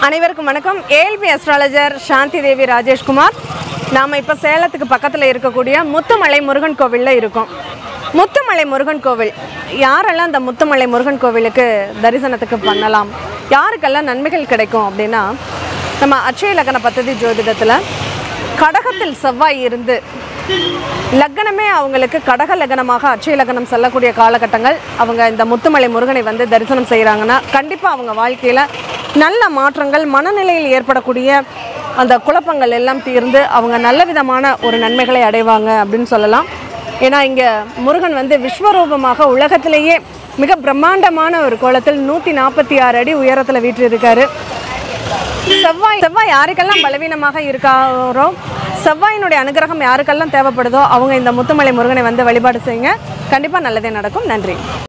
அனைவருக்கும் வணக்கம் ALP astrologer Shanthi Devi Rajeshkumar நாம் இப்போ சேலத்துக்கு பக்கத்தில் இருக்கக்கூடிய முத்துமலை முருகன் கோவிலில் இருக்கோம் முத்துமலை முருகன் கோவில் யாரெல்லாம் இந்த முத்துமலை முருகன் கோவிலுக்கு தரிசனத்துக்கு பண்ணலாம் யாருக்கெல்லாம் நன்மைகள் கிடைக்கும் அப்படின்னா நம்ம அட்சய லக்ன பദ്ധதி ஜோதிடத்தில் கடகத்தில் செவ்வாய் இருந்து லக்னமே அவங்களுக்கு கடக லக்னமாக அட்சய லக்னம் செல்லக்கூடிய காலகட்டங்கள் அவங்க இந்த முத்துமலை முருகனை வந்து தரிசனம் செய்கிறாங்கன்னா கண்டிப்பாக அவங்க வாழ்க்கையில் நல்ல மாற்றங்கள் மனநிலையில் ஏற்படக்கூடிய அந்த குழப்பங்கள் எல்லாம் தீர்ந்து அவங்க நல்ல விதமான ஒரு நன்மைகளை அடைவாங்க அப்படின்னு சொல்லலாம் ஏன்னா இங்கே முருகன் வந்து விஸ்வரூபமாக உலகத்திலேயே மிக பிரம்மாண்டமான ஒரு கோலத்தில் நூற்றி நாற்பத்தி ஆறு அடி உயரத்தில் வீற்றிருக்காரு செவ்வாய் செவ்வாய் யாருக்கெல்லாம் பலவீனமாக இருக்காரோ செவ்வாயினுடைய அனுகிரகம் யாருக்கெல்லாம் தேவைப்படுதோ அவங்க இந்த முத்துமலை முருகனை வந்து வழிபாடு செய்யுங்க கண்டிப்பாக நல்லதே நடக்கும் நன்றி